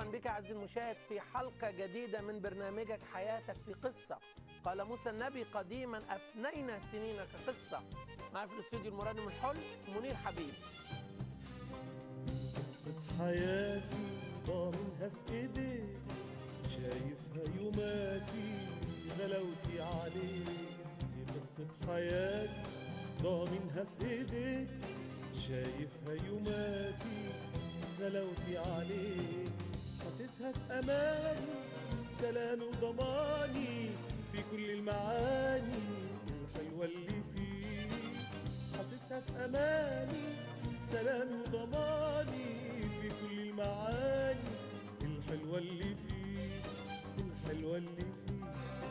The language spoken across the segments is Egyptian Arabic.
بك عز المشاهد في حلقة جديدة من برنامجك حياتك في قصة قال موسى النبي قديما أفنينا سنين كقصة معي في الاستوديو المرنم الحل منير حبيب قصة حياتي ضامنها في ايديك شايفها يوماتي غلاوتي عليك دي قصة حياتي ضامنها في ايديك شايفها يوماتي غلاوتي عليك حاسسها في اماني سلامي وضماني في كل المعاني الحلوة اللي فيك حاسسها في اماني سلامي وضماني في كل المعاني الحلوة اللي فيك الحلوة اللي فيك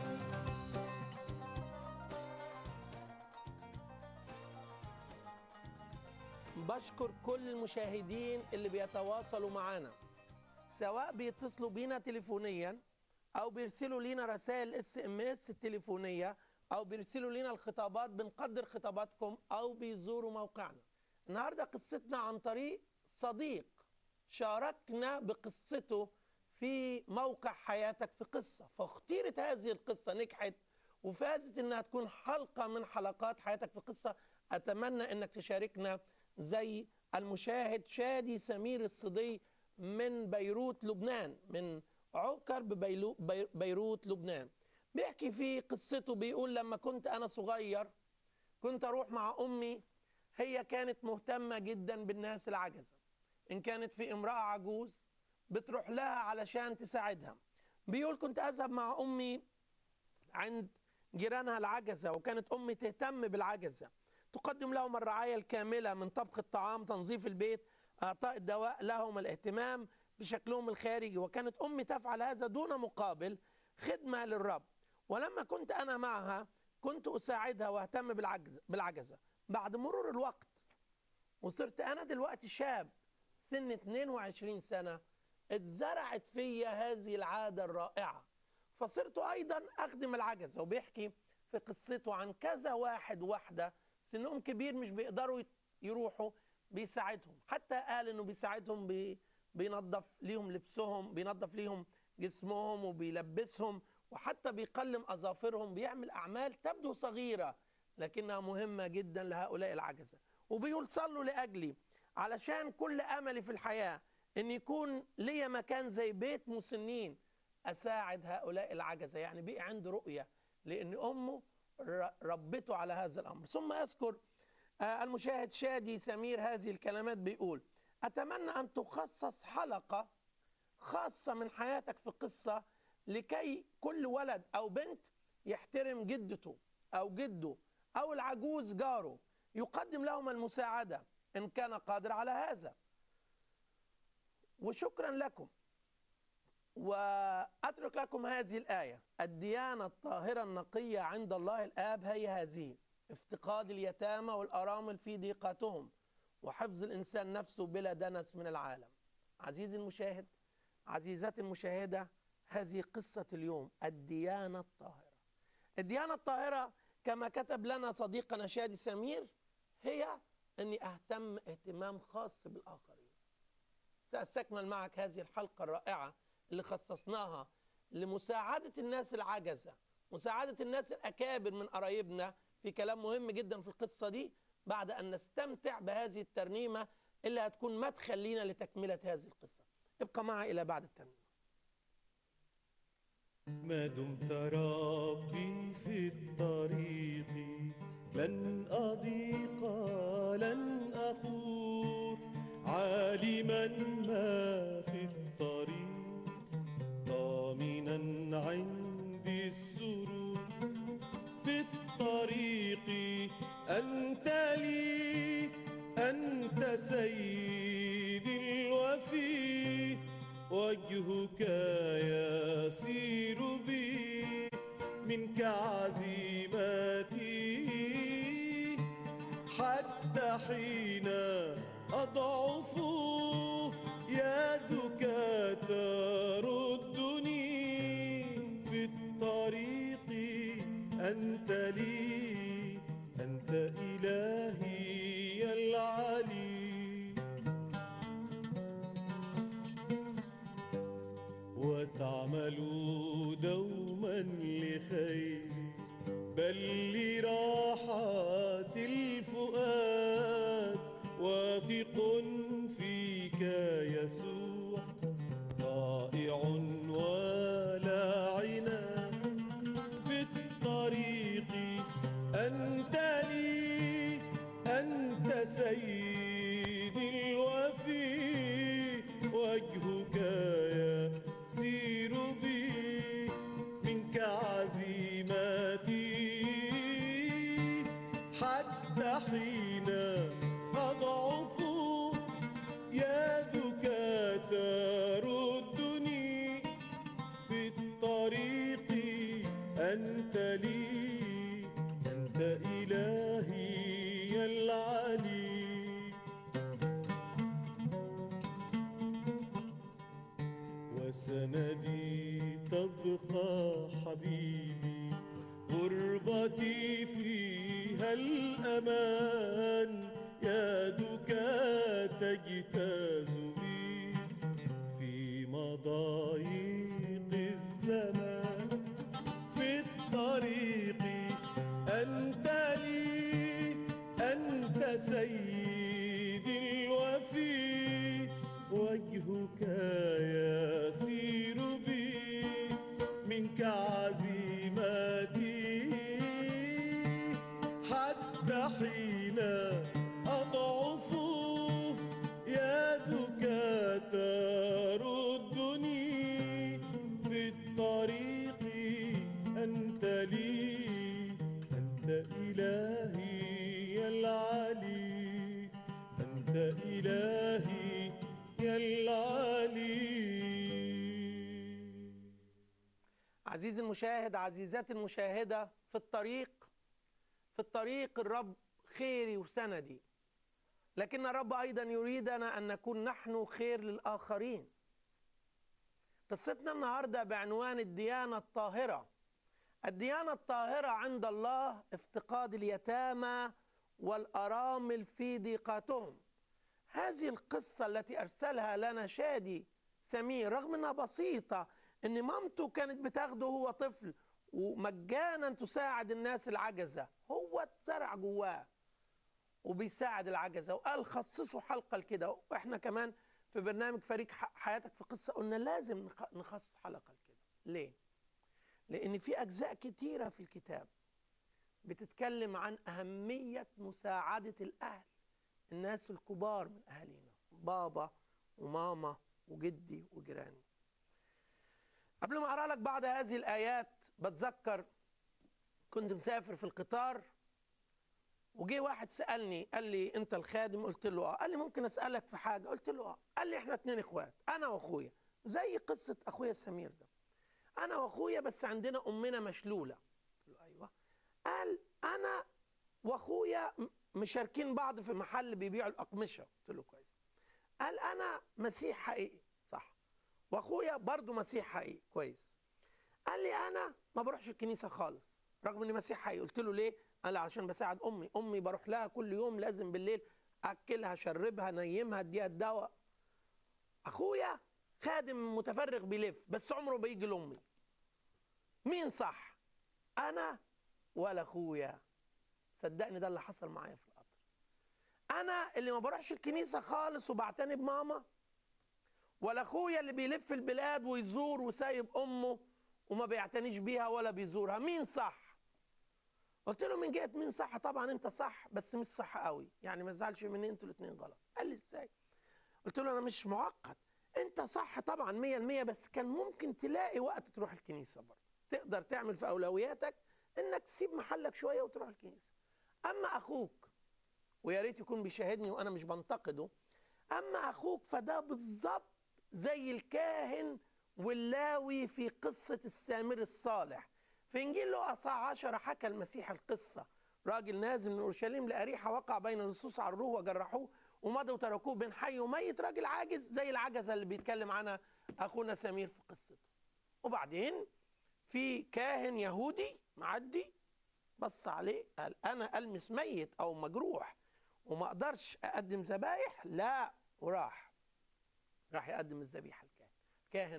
بشكر كل المشاهدين اللي بيتواصلوا معنا سواء بيتصلوا بينا تليفونيا او بيرسلوا لينا رسائل اس ام اس التليفونيه او بيرسلوا لينا الخطابات بنقدر خطاباتكم او بيزوروا موقعنا النهارده قصتنا عن طريق صديق شاركنا بقصته في موقع حياتك في قصه فاختيرت هذه القصه نجحت وفازت انها تكون حلقه من حلقات حياتك في قصه اتمنى انك تشاركنا زي المشاهد شادي سمير الصدي من بيروت لبنان من عكر ببيلو بي- بيروت لبنان بيحكي في قصته بيقول لما كنت انا صغير كنت اروح مع امي هي كانت مهتمه جدا بالناس العجزه ان كانت في امراه عجوز بتروح لها علشان تساعدها بيقول كنت اذهب مع امي عند جيرانها العجزه وكانت امي تهتم بالعجزه تقدم لهم الرعايه الكامله من طبخ الطعام تنظيف البيت اعطاء الدواء لهم الاهتمام بشكلهم الخارجي وكانت امي تفعل هذا دون مقابل خدمه للرب ولما كنت انا معها كنت اساعدها واهتم بالعجز بالعجزه بعد مرور الوقت وصرت انا دلوقتي شاب سن 22 سنه اتزرعت فيا هذه العاده الرائعه فصرت ايضا اخدم العجزه وبيحكي في قصته عن كذا واحد واحده سنهم كبير مش بيقدروا يروحوا بيساعدهم حتى قال انه بيساعدهم بي بينظف ليهم لبسهم بينظف ليهم جسمهم وبيلبسهم وحتى بيقلم اظافرهم بيعمل اعمال تبدو صغيره لكنها مهمه جدا لهؤلاء العجزه وبيقول صلوا لاجلي علشان كل املي في الحياه ان يكون ليا مكان زي بيت مسنين اساعد هؤلاء العجزه يعني بقي عنده رؤيه لان امه ر- ربته على هذا الامر ثم اذكر آه، المشاهد شادي سمير هذه الكلمات بيقول اتمنى ان تخصص حلقه خاصه من حياتك في قصه لكي كل ولد او بنت يحترم جدته او جده او العجوز جاره يقدم لهم المساعده ان كان قادر على هذا وشكرا لكم واترك لكم هذه الايه الديانه الطاهره النقيه عند الله الاب هي هذه افتقاد اليتامى والارامل في ضيقاتهم وحفظ الانسان نفسه بلا دنس من العالم عزيزي المشاهد عزيزتي المشاهده هذه قصه اليوم الديانه الطاهره الديانه الطاهره كما كتب لنا صديقنا شادي سمير هي اني اهتم اهتمام خاص بالاخرين سأستكمل معك هذه الحلقة الرائعة اللي خصصناها لمساعدة الناس العجزة مساعدة الناس الأكابر من قرايبنا في كلام مهم جدا في القصة دي بعد أن نستمتع بهذه الترنيمة اللي هتكون مدخل لينا لتكملة هذه القصة ابقى معي إلى بعد الترنيمة ما دمت ربي في الطريق لن أضيق لن أخور عالما ما في الطريق ضامنا عندي السرور في الطريق أنت لي أنت سيدي الوفي وجهك يسير بي منك عزيمتي حتى حين أضعف يدك تردني في الطريق أنت لي أنت إلهي العلي تعملوا دوما لخير بل لراحة الفؤاد واثق فيك يسوع طائع ولا عناد في الطريق أنت لي أنت سيدي الوفي وجهك يسير بي منك عزيمتي حتى حين أضعف يدك تردني في الطريق أنت لي أنت إلهي العلي وسندي تبقى حبيبي غربتي فيها الأمان يدك تجتاز بي في مضايق الزمان في الطريق أنت لي أنت سيدي الوفي وجهك يسير بي منك عزيمتي حتى حين أضعف يدك تردني في الطريق أنت لي أنت إلهي العلي أنت إلهي العلي عزيزي المشاهد عزيزاتي المشاهدة في الطريق في الطريق الرب خيري وسندي لكن الرب أيضا يريدنا أن نكون نحن خير للآخرين قصتنا النهاردة بعنوان الديانة الطاهرة الديانة الطاهرة عند الله افتقاد اليتامى والأرامل في ضيقاتهم هذه القصة التي أرسلها لنا شادي سمير رغم أنها بسيطة أن مامته كانت بتاخده هو طفل ومجانا تساعد الناس العجزة هو اتزرع جواه وبيساعد العجزة وقال خصصوا حلقة لكده وإحنا كمان في برنامج فريق ح- حياتك في قصة قلنا لازم نخ- نخصص حلقة لكده ليه؟ لأن في أجزاء كتيرة في الكتاب بتتكلم عن أهمية مساعدة الأهل الناس الكبار من أهالينا بابا وماما وجدي وجيراني قبل ما أقرأ لك بعض هذه الآيات بتذكر كنت مسافر في القطار وجي واحد سألني قال لي أنت الخادم قلت له آه قال لي ممكن أسألك في حاجة قلت له آه قال لي إحنا اتنين إخوات أنا وأخويا زي قصة أخويا سمير ده أنا وأخويا بس عندنا أمنا مشلولة قلت له أيوه قال أنا واخويا م- مشاركين بعض في محل بيبيعوا الاقمشه قلت له كويس قال انا مسيح حقيقي صح واخويا برضه مسيح حقيقي كويس قال لي انا ما بروحش الكنيسه خالص رغم اني مسيح حقيقي قلت له ليه قال لي عشان بساعد امي امي بروح لها كل يوم لازم بالليل اكلها اشربها انيمها اديها الدواء اخويا خادم متفرغ بيلف بس عمره بيجي لامي مين صح انا ولا اخويا صدقني ده اللي حصل معايا في القطر انا اللي ما بروحش الكنيسه خالص وبعتني بماما ولا اخويا اللي بيلف البلاد ويزور وسايب امه وما بيعتنيش بيها ولا بيزورها مين صح قلت له من جهه مين صح طبعا انت صح بس مش صح قوي يعني ما تزعلش مني انتوا الاثنين غلط قال لي ازاي قلت له انا مش معقد انت صح طبعا مية المية بس كان ممكن تلاقي وقت تروح الكنيسة برضه تقدر تعمل في أولوياتك انك تسيب محلك شوية وتروح الكنيسة اما اخوك ويا ريت يكون بيشاهدني وانا مش بنتقده اما اخوك فده بالظبط زي الكاهن واللاوي في قصة السامر الصالح في انجيل لوقا صاع عشرة حكى المسيح القصة راجل نازل من اورشليم لاريحة وقع بين لصوص على الروح وجرحوه ومضوا تركوه بين حي وميت راجل عاجز زي العجزة اللي بيتكلم عنها اخونا سمير في قصته وبعدين في كاهن يهودي معدي بص عليه قال انا المس ميت او مجروح وما اقدرش اقدم ذبايح لا وراح راح يقدم الذبيحه الكاهن كاهن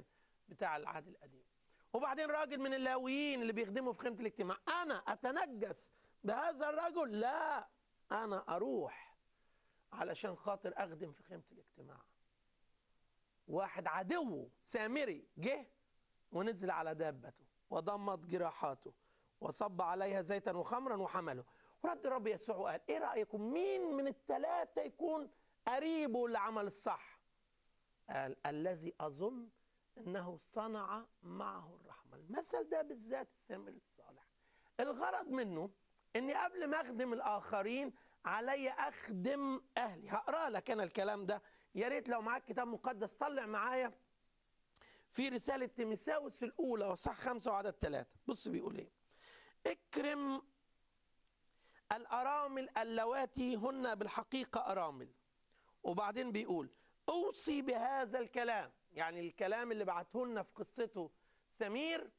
بتاع العهد القديم وبعدين راجل من اللاويين اللي بيخدموا في خيمه الاجتماع انا اتنجس بهذا الرجل لا انا اروح علشان خاطر اخدم في خيمه الاجتماع واحد عدو سامري جه ونزل على دابته وضمت جراحاته وصب عليها زيتا وخمرا وحمله ورد الرب يسوع وقال ايه رايكم مين من الثلاثه يكون قريبه اللي عمل الصح قال الذي اظن انه صنع معه الرحمه المثل ده بالذات السامر الصالح الغرض منه اني قبل ما اخدم الاخرين علي اخدم اهلي هقرا لك انا الكلام ده يا ريت لو معاك كتاب مقدس طلع معايا في رسالة تيمساوس الأولى وصح خمسة وعدد ثلاثة بص بيقول إيه اكرم الأرامل اللواتي هن بالحقيقة أرامل وبعدين بيقول أوصي بهذا الكلام يعني الكلام اللي بعته لنا في قصته سمير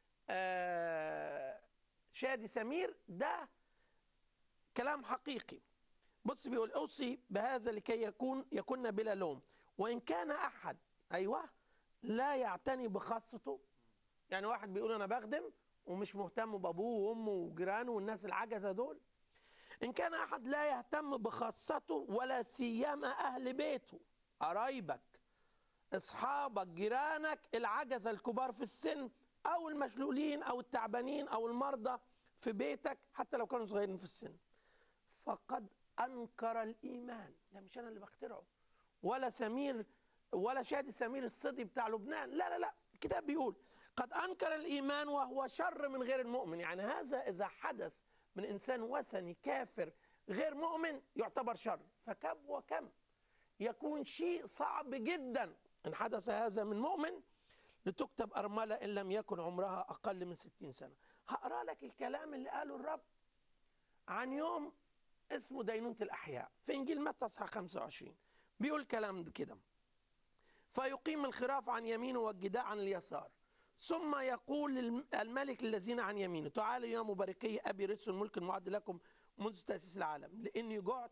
آه شادي سمير ده كلام حقيقي بص بيقول اوصي بهذا لكي يكون يكون بلا لوم وان كان احد ايوه لا يعتني بخاصته يعني واحد بيقول انا بخدم ومش مهتم بابوه وامه وجيرانه والناس العجزه دول ان كان احد لا يهتم بخاصته ولا سيما اهل بيته قرايبك اصحابك جيرانك العجزه الكبار في السن او المشلولين او التعبانين او المرضى في بيتك حتى لو كانوا صغيرين في السن فقد انكر الايمان ده مش انا اللي بخترعه ولا سمير ولا شادي سمير الصدي بتاع لبنان لا لا لا الكتاب بيقول قد انكر الايمان وهو شر من غير المؤمن يعني هذا اذا حدث من انسان وثني كافر غير مؤمن يعتبر شر فكم وكم يكون شيء صعب جدا ان حدث هذا من مؤمن لتكتب أرملة إن لم يكن عمرها أقل من ستين سنة هقرأ لك الكلام اللي قاله الرب عن يوم اسمه دينونة الأحياء في إنجيل متى اصحاح 25 بيقول كلام كده فيقيم الخراف عن يمينه والجداء عن اليسار ثم يقول الملك الذين عن يمينه تعالوا يا مباركي أبي رسل الملك المعد لكم منذ تأسيس العالم لأني جعت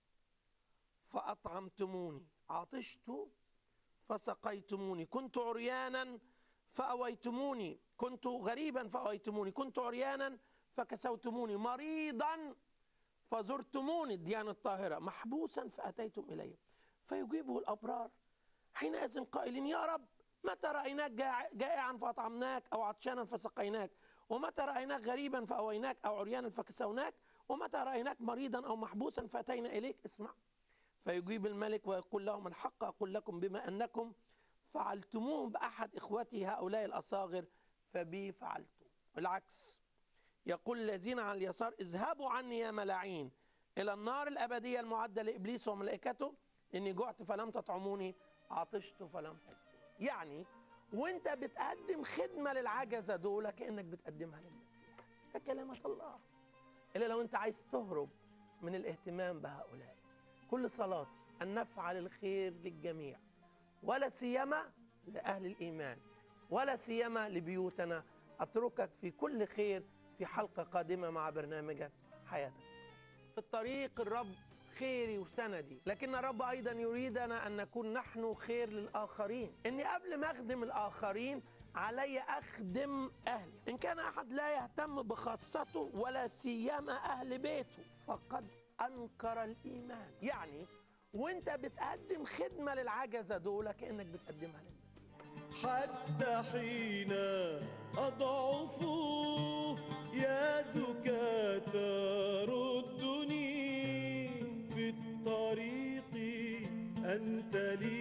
فأطعمتموني عطشت فسقيتموني كنت عريانا فأويتموني كنت غريبا فأويتموني كنت عريانا فكسوتموني مريضا فزرتموني الديانة الطاهرة محبوسا فأتيتم إلي فيجيبه الأبرار حينئذ قائلين يا رب متى رأيناك جائعا فأطعمناك أو عطشانا فسقيناك ومتى رأيناك غريبا فأويناك أو عريانا فكسوناك ومتى رأيناك مريضا أو محبوسا فأتينا إليك اسمع فيجيب الملك ويقول لهم الحق أقول لكم بما أنكم فعلتموه بأحد إخوتي هؤلاء الأصاغر فبي فعلتم العكس يقول الذين على اليسار اذهبوا عني يا ملاعين إلى النار الأبدية المعدة لإبليس وملائكته إني جعت فلم تطعموني عطشت فلم تسقوني يعني وانت بتقدم خدمة للعجزة دول كأنك بتقدمها للمسيح ده كلمة الله إلا لو انت عايز تهرب من الاهتمام بهؤلاء كل صلاتي أن نفعل الخير للجميع ولا سيما لأهل الإيمان ولا سيما لبيوتنا أتركك في كل خير في حلقة قادمة مع برنامجك حياتك في الطريق الرب خيري وسندي لكن الرب أيضا يريدنا أن نكون نحن خير للآخرين إني قبل ما أخدم الآخرين علي أخدم أهلي إن كان أحد لا يهتم بخاصته ولا سيما أهل بيته فقد أنكر الإيمان يعني وانت بتقدم خدمة للعجزة دول كأنك بتقدمها للمسيح حتى حين أضعف يدك تردني في الطريق أنت لي